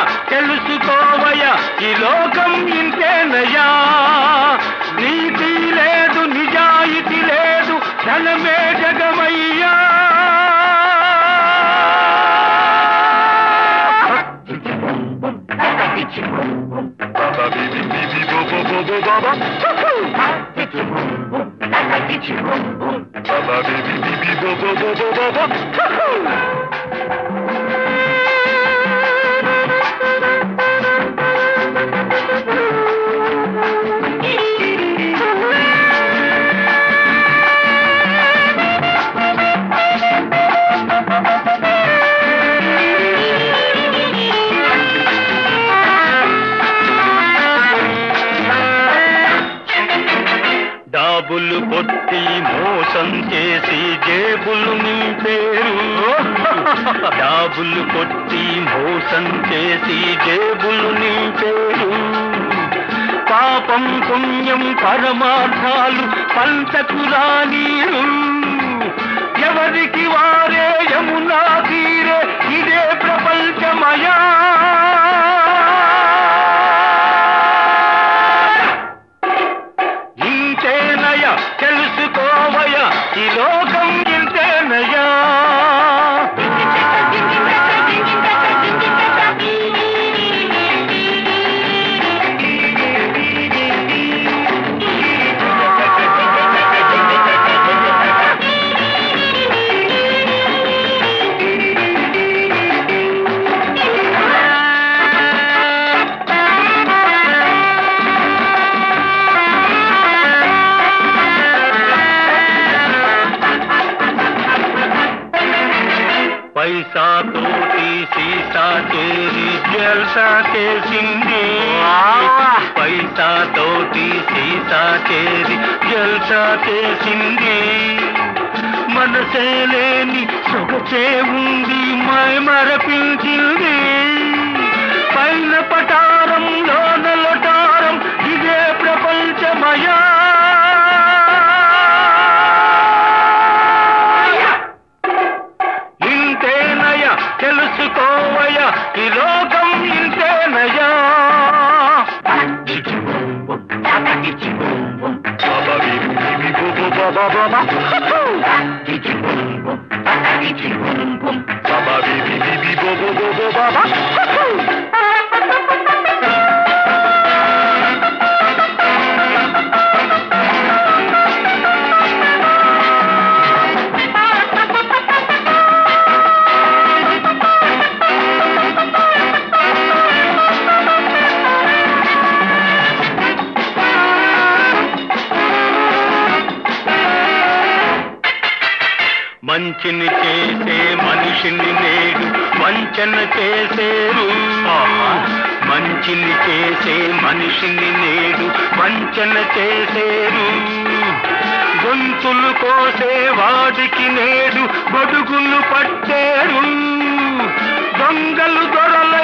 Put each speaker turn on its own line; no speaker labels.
తెలుసుకోవయ ఈ లోకం ఇంతేనయ్యా నీతి లేదు నిజాయితీ లేదు ధనమే జగమయ్యా
Baba bibi bibi bo bo bo bo baba. Baba bibi bibi bo bo bo bo baba.
డాబులు కొట్టి మోసం చేసి జేబులు నింపేరు డాబులు కొట్టి మోసం చేసి జేబులు నింపేరు పాపం పుణ్యం పరమార్థాలు పంచకు రానీరు ఎవరికి వారే యమునా తీరే ఇదే ప్రపంచమయా ఇంతేనయ తెలుసుకోవయ ఈ లోకం ఇంతేనయా పైసా తోటి సీసా చేరి జల్సా చేసింది పైసా తోటి సీసా చేరి జల్సా చేసింది మనసే లేని సొగచే ఉంది మై మరపించింది పైన పటారం లోన లొటారం ఇదే ప్రపంచమయా ఇంతేనయ తెలుసుకోవయ ఈ లోకం ఇంతేనయా
Baba bibi bibi bo bo baba baba. Baba bibi bibi bo bo bo bo baba.
మంచిని చేసే మనిషిని నేడు వంచన చేసేరు మంచిని చేసే మనిషిని నేడు వంచన చేసేరు గొంతులు కోసే వాడికి నేడు గొడుగులు పట్టేరు దొంగలు దొరల